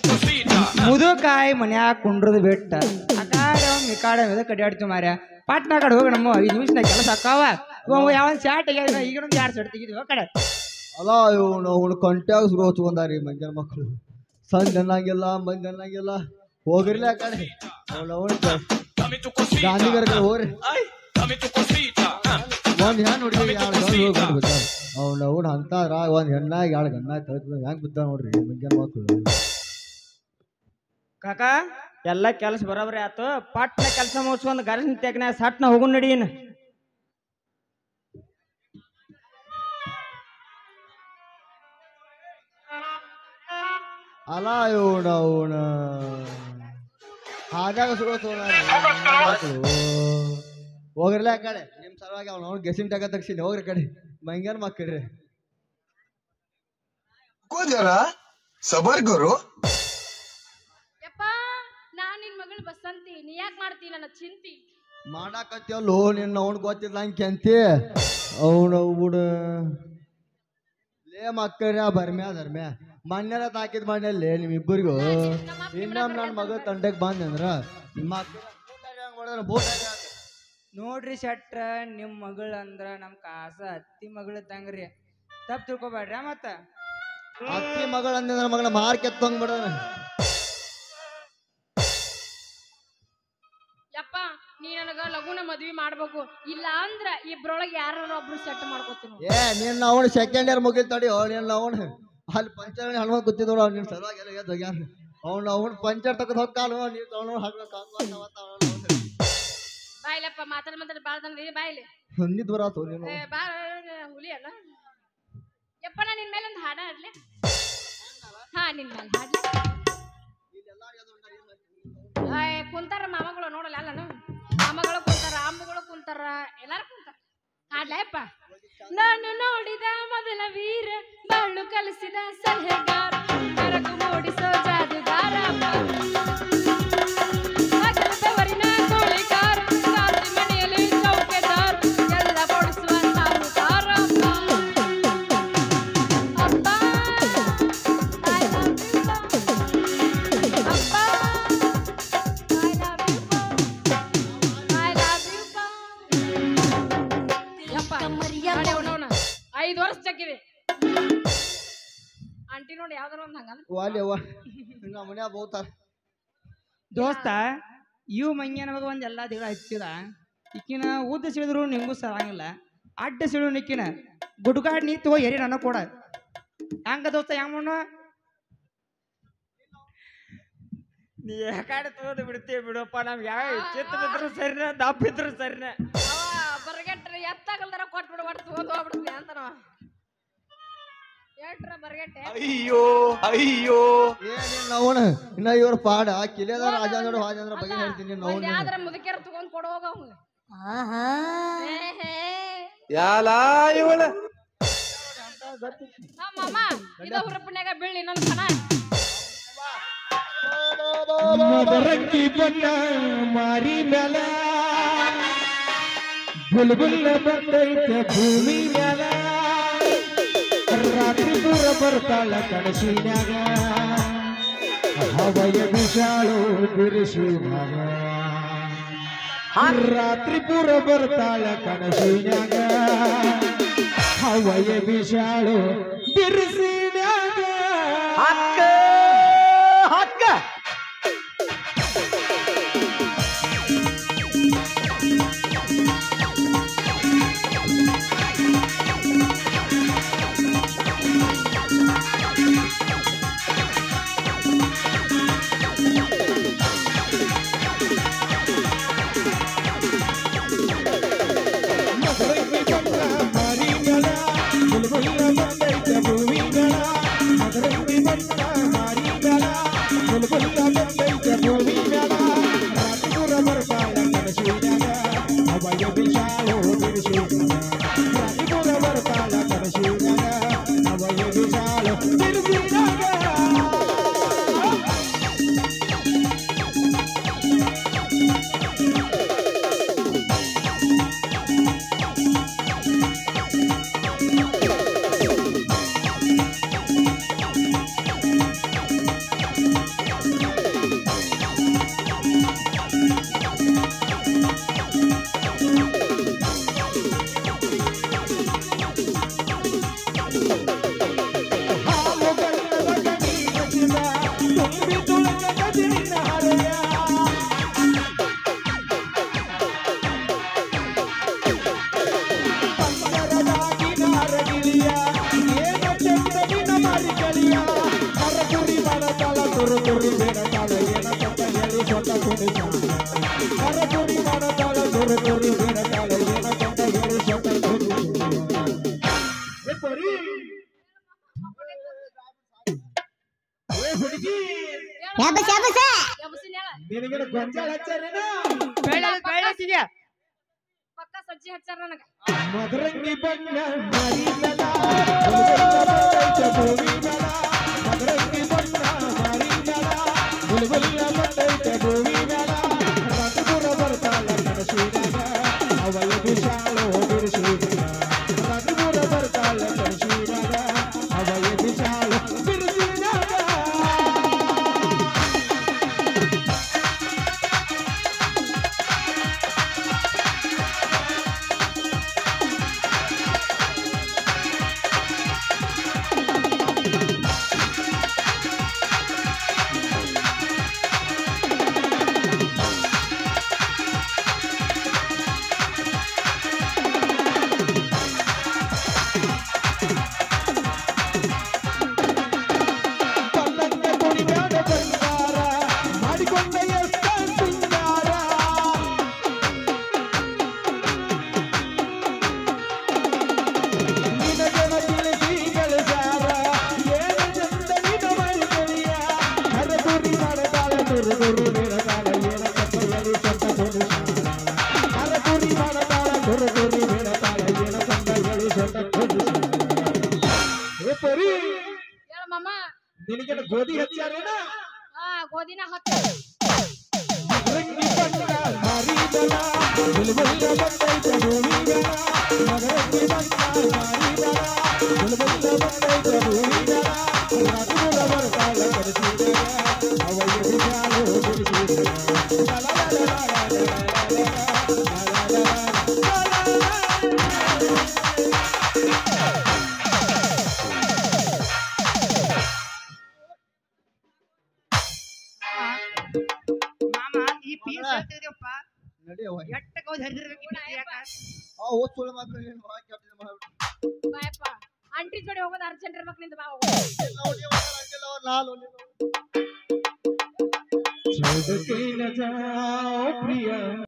ಮುದುಕಾಯಿ ಮನ್ಯಾಗ ಕುಂಡ್ರದು ಬಿಟ್ಟ ಆ ಕಾಡೆ ಒಮ್ಮೆ ಈ ಕಾಡೆ ಮೇಲೆ ಕಡ್ಯಾಡ್ತೀವಿ ಮಾರ್ಯ ಪಾಟ್ನ ಕಡೆ ಹೋಗಿ ನಮ್ಮ ಐದು ನಿಮಿಷನಾಗ ಕೆಲಸ ಅಕ್ಕಾವ ಯಾವನ್ ಶಾಟ್ ಆಗ್ಯಾದ ಈಗ ಒಂದು ಎರಡು ಶರ್ಟ್ ತೆಗಿದ್ವಿ ಆ ಕಡೆ ಅಲ್ಲ ಇವನು ಅವನು ಕಂಟ್ಯಾಗ ಸುರು ಹಚ್ಕೊಂಡಾರಿ ಮಂಜನ ಮಕ್ಕಳು ಸಂಜೆ ಅನ್ನಂಗಿಲ್ಲ ಮಂಜ್ ಅನ್ನಂಗಿಲ್ಲ ಹೋಗಿರ್ಲಿ ಆ ಕಡೆ ಅವನು ಗಾಂಧಿಗರ ಕಡೆ ಹೋಗ್ರಿ ಒಂದ್ ಹೆಣ್ಣು ಹುಡುಗಿ ಎರಡು ಗಂಡು ಹೋಗಿ ಬಿದ್ದಾರ ಅವ್ನ ಅವ್ನು ಅಂತಾರ ಒಂದ್ ಹೆಣ್ಣಾಗ ಎರಡು ಗಂಡ ತಳ್ದ ಹೆಂಗ್ ಬಿದ್ದ ನೋಡ್ರಿ ಮಂಜನ ಮಕ್ಕಳು ಕಾಕ ಎಲ್ಲ ಕೆಲಸ ಬರೋಬ್ರಿ ಆತು ಪಟ್ನ ಕೆಲಸ ಮುಗಿಸ್ಕೊಂಡು ಗರಸಿನ ತೆಗ್ನ ಸಟ್ನ ಹೋಗು ನಡೀನ್ ಅಲ್ಲ ಇವನು ಅವನು ಹಾದಾಗ ಸುರು ಮಕ್ಕಳು ಹೋಗಿರ್ಲಿ ಆ ಕಡೆ ನಿಮ್ ಸಲುವಾಗಿ ಅವ್ನು ಅವ್ನು ಗೆಸಿನ ಟಕ ತಗ್ಸಿನಿ ಹೋಗ್ರಿ ಆ ಕಡೆ ಮಂಗ್ಯಾನ ಮಕ್ಕಳ್ರಿ को जरा सबर करो ಯಪ್ಪ ನಾನ್ ನಿನ್ ಮಗಳು ಬಸಂತಿ ನೀ ಯಾಕೆ ಮಾಡ್ತಿ ನನ್ನ ಚಿಂತಿ ಮಾಡಾಕತ್ಯವಲ್ಲೋ ನಿನ್ನ ಅವ್ನು ಗೊತ್ತಿಲ್ಲ ಹಂಗೆ ಕೆಂತಿ ಅವನು ಬಿಡ ಲೇ ಮಕ್ಕಳ್ರ ಬರ್ಮ್ಯಾ ಧರ್ಮ್ಯಾ ಮಣ್ಣೆಲ್ಲ ತಾಕಿದ್ ಮಣ್ಣಲ್ಲಿ ನಿಮ್ಮಿಬ್ಬರಿಗೂ ಇನ್ನೊಮ್ಮೆ ನನ್ನ ಮಗ ತಂಡಕ್ಕೆ ಬಂದೆ ಅಂದ್ರ ನಿಮ್ಮ ಅಕ್ಕ ಬೋಟ್ ನೋಡ್ರಿ ಶೆಟ್ರ ನಿಮ್ಮ ಮಗಳು ಅಂದ್ರ ನಮ್ಮ ಕಾಸ ಅತ್ತಿ ಮಗಳು ಇದ್ದಂಗ್ರಿ ತಪ್ಪು ತಿಳ್ಕೊಬೇಡ್ರಿ ಮತ್ತ ಅತ್ತಿ ಮಗಳು ಅಂದ ನನ್ನ ಮಗನ ಮಾರ್ ಕೆತ್ತಂಗ್ ಬಿಡೋಣ ಯಪ್ಪ ನೀ ನನಗ ಲಗುನ ಮದ್ವಿ ಮಾಡ್ಬೇಕು ಇಲ್ಲ ಅಂದ್ರ ಇಬ್ರೊಳಗೆ ಯಾರು ಒಬ್ರು ಸೆಟ್ ಮಾಡ್ಕೋತೀನಿ ಏ ನಿನ್ನ ಅವನು ಸೆಕೆಂಡ್ ಇಯರ್ ಮುಗಿಲ್ ತಡಿ ನಿನ್ನ ಅವನು ಅಲ್ಲಿ ಪಂಚರ್ ಹನುಮಂತ ಕೂತಿದ್ ನೋಡು ನಿನ್ನ ಸಲುವಾಗಿ ಎಲ್ಲ ಎದ್ದು ಹೋಗ್ಯಾರ ಅವ್ನು ಅವ್ನು ಪಂಚರ್ ತಗದ್ ಹೋಗ್ತಾನು ನೀವು ಅವನು ಹಾಕ್ಬೇಕು ಬಾಯ್ಲಪ್ಪ ಮಾತಾಡ್ ಮಾತಾಡ್ ಬಾಳ ತಂದ್ರಿ ಬಾಯ್ಲಿ ಹಂದಿದ್ ಬರಾತು ನೀನು ಏ, ಬಾ ಹುಲಿ ಅಲ್ಲ ಯಪ್ಪ ನಾ ನಿನ್ ಮೇಲೆ ಒಂದು ಹಾಡ ಹಾಡ್ಲಿ ಹಾ ನಿನ್ ಮೇಲೆ ಹಾಡ್ಲಿ ಆಯ್, ಕುಂತಾರ ಮಾಮಗಳು ನೋಡಲ್ಲ ಅಲ್ಲನು ಮಾಮಗಳು ಕುಂತಾರ ಅಮ್ಮಗಳು ಕುಂತಾರ ಎಲ್ಲಾರು ಕುಂತಾರ ಹಾಡ್ಲಪ್ಪ ನಾನು ನೋಡಿದ ಮೊದಲ ವೀರ ಬಾಳು ಕಲಿಸಿದ ಸಲಹೆಗಾರ ಬೆರಗು ಮೂಡಿಸೋ ಜಾದುಗಾರ ಹಗಲ ಬೆವರಿನ ಕೋಳಿಗಾರ ರಾತ್ರಿ ಮನೆಯಲ್ಲಿ ಚೌಕೆದಾರ ಎಲ್ಲ ಕೊಡಿಸುವ ಸಾಹುಕಾರ ಅಪ್ಪ I love you, ಅಪ್ಪ I love you, I love you, ಯಪ್ಪ ನೋಡಿ ಅವ್ನವ್ನ. ಐದು ವರ್ಷ ಚಕ್ಕಿದೆ ಆಂಟಿ ನೋಡಿ ಯಾವ್ದಾರ ಒಂದ್ ಹಂಗಲ್ಲ ವಾಲಿ ಅವ್ವ ನಮ್ಮ ಮನ್ಯಾಗ ಬೋತಾರ ದೋಸ್ತ ಇವು ಮಂಗ್ಯನ ಮಗ ಒಂದ್ ಎಲ್ಲಾ ದಿಗಳ ಹಚ್ಚಿದ ಈಕಿನ ಉದ್ದ ಸಿಡಿದ್ರು ನಿಂಗೂ ಸರಂಗಿಲ್ಲ ಅಡ್ಡ ಸಿಡು ನಿಕ್ಕಿನ ಗುಡ್ಗಾಡ್ ನೀ ತಗೋ ಎರಿ ನನ್ನ ಕೊಡ ಹಂಗ ದೋಸ್ತ ಹೆಂಗ್ ಮಾಡು ನೀ ಯಾಕಾಡೆ ತಗೋದು ಬಿಡ್ತೀವಿ ಬಿಡಪ್ಪ ನಮ್ಗೆ ಯಾವ ಚಿತ್ತ ಬಿದ್ರು ಸರಿನ ದಪ್ಪ ಇದ್ರು ಸರಿನ ಅವ ಬರ್ಗೆಟ್ರ ಎತ್ತಾಗಲ್ದಾರ ಕೊಟ್ಬಿಡು ಒಟ್ಟು ತಗೊಂಡ್ ಹೋಗ್ಬಿಡ್ತೀನಿ ಅಂತ ನಾವ ಏಟ್ರ ಬರ್ಗೆಟ್ಟೆ अयो अयो ಏನಿಲ್ಲ ಅವನು ಇನ್ನ ಇವ್ರ ಪಾಡ ಕಿಲಿಯದ ರಾಜೇಂದ್ರ ರಾಜೇಂದ್ರ ಬಗ್ಗೆ ಹೇಳ್ತೀನಿ ಒಂದ್ ನಾವು ಯಾವ್ದಾರ ಮುದುಕಿಯರ್ ತಗೊಂಡ್ ಕೊಡು ಹೋಗ ಅವ್ನು याला ಇವಳ ನಮ್ಮ ಮಾಮ ಇದ ಹುರಪ್ಪನ್ಯಾಗ ಬೀಳಿ ಇನ್ನೊಂದ್ ಕಣ ಮದರಂಗಿ ಬಣ್ಣ ಮಾರಿ ಮ್ಯಾಲ ಬುಲ್ಬುಲ್ ಬಂದೈತೆ ಭೂಮಿ ಮ್ಯಾಲ ರಾತ್ರಿ ದೂರ ಬರ್ತಾಳ ಕನಸಿನ್ಯಾಗ ಹವಯ ವಿಷಾಳು ಬಿರುಸಿನ್ಯಾಗ ರಾತ್ರಿ ಪೂರ ಬರ್ತಾಳ ಕನಸಿನ್ಯಾಗ ಹವಯ ವಿಷಾಳು ಬಿರುಸಿನ್ಯಾಗ ಹಕ್ಕ ಹಕ್ಕ ಮದರಂಗಿ ಬಣ್ಣ ಮಾರಿ ಮ್ಯಾಲ ಬುಲ್ಬುಲ್ ಬಂದೈತೆ ಭೂಮಿ ಮ್ಯಾಲ ಮದರಂಗಿ ಬಣ್ಣ ಹುಡುಗಿ ಎಬ್ಬಸ್ ಎಬ್ಬಸ ಎಬ್ಸಿನ ಹೇಳ ನಿನಗೇನು ಗೊಂಜಾಳ ಹಚ್ಚಾರೇನ ಬೆಳ್ಳ ಬೆಳ್ಳತ್ತಿದ್ಯಾ ಪಕ್ಕ ಸಜ್ಜಿ ಹಚ್ಚಾರ ನನಗ ಮದರಂಗಿ ಬಣ್ಣ ಮರಿದಲ ಬಂದೈತೆ ಭೂಮಿ ಮೇಲ ಮದರಂಗಿ ಬಣ್ಣ ಮರಿದಲ ಗುಲ್ಗುಲ್ಲ ಬಂದೈತೆ ಭೂಮಿ ಮೇಲ ರಘುಪುರ ಬರ್ತಾಳ ಕನಸಿನಾಗ ಅವಳ ವಿಶಾಲೋ ಬಿರುಸಿನಾಗ ರಘುಪುರ ಬರ್ತಾಳ ಕನಸಿನಾಗ ಅವಳ ವಿಶಾಲೋ ಬಿರುಸಿನಾಗ ಕಲ್ಲಂಗ ಕುಡಿದಾಡ ಬಂಗಾರ ಮಾಡಿಕೊಂಡ ಎಷ್ಟ ಸಿಂಗಾರ ನಿನಗನ ತಿಳಿಸಿ ಬೆಳೆಸಾರ ಏನು ಚಂದ ನಿನ ಮೈಗಳಿಯ ಹರಗುರಿ ಮಾಡದಾಳ ಗುರು ಗುರು ಬಿಡದಾಳ ಏನ ಕಪ್ಪೆಯಲಿ ಚಂದ ಕೊಡಿಸಾರ ಹರಗುರಿ ಮಾಡದಾಳ ಗುರು ಗುರು ಬಿಡದಾಳ ಏನ ಚಂದಗಳು ಚಂದ ಕೊಡಿಸಾರ ಏ ಪರಿ ಹೇಳ ಮಾಮ ನಿನಗೆ ಗೋಧಿ ಹಚ್ಚಾರೇನ ಆ ಗೋಧಿನ ಹತ್ತು ರಂಗಿ ಬಣ್ಣ ಮಾರಿದಲ ಗುಲ್ಗುಲ್ಲ ಬಂದೈತೆ ಭೂಮಿ ಮೇಲ ಮಗರಂಗಿ ಬಣ್ಣ ಮಾರಿದಲ ಗುಲ್ಗುಲ್ಲ ಬಂದೈತೆ ಭೂಮಿ ಮೇಲ ರಾಜುಗಳ ಬರ್ತಾಳ ಕರೆಸಿದರ ಅವಯ ವಿಚಾರೋ ಬಿಡಿಸಿದರ ಮಾಮ ಈ ಪೀಸ್ ಹೇಳ್ತಿದ್ಯಪ್ಪ ನಡಿಯವ್ವ. ಎಟ್ಟಕ್ಕೆ ಹೋಗಿ ಹರಿದಿರ್ಬೇಕು ಈ ಪೀಸ್ ಯಾಕ ಆ ಓದ್ ಸುಳ್ಳು ಮಾತ್ರ ನೀನು ಹಾಕಿ ಹಾಕ್ತಿದ್ದೆ ಮಾಡ್ಬಿಟ್ಟು. ಬಾಯಪ್ಪ ಅಂಟಿ ಜೋಡಿ ಹೋಗೋದು ಅರ್ಜೆಂಟ್ ಇರ್ಬೇಕು ನಿಂದ ಬಾ ಎಲ್ಲ ಹೊಡಿ ಅವ್ವ, ಹಂಗೆಲ್ಲ ಅವ್ರು ನಾಲ್ ಹೊಡಿ. ಚೌದಕ್ಕೆ ನ ಜಾओ ಪ್ರಿಯ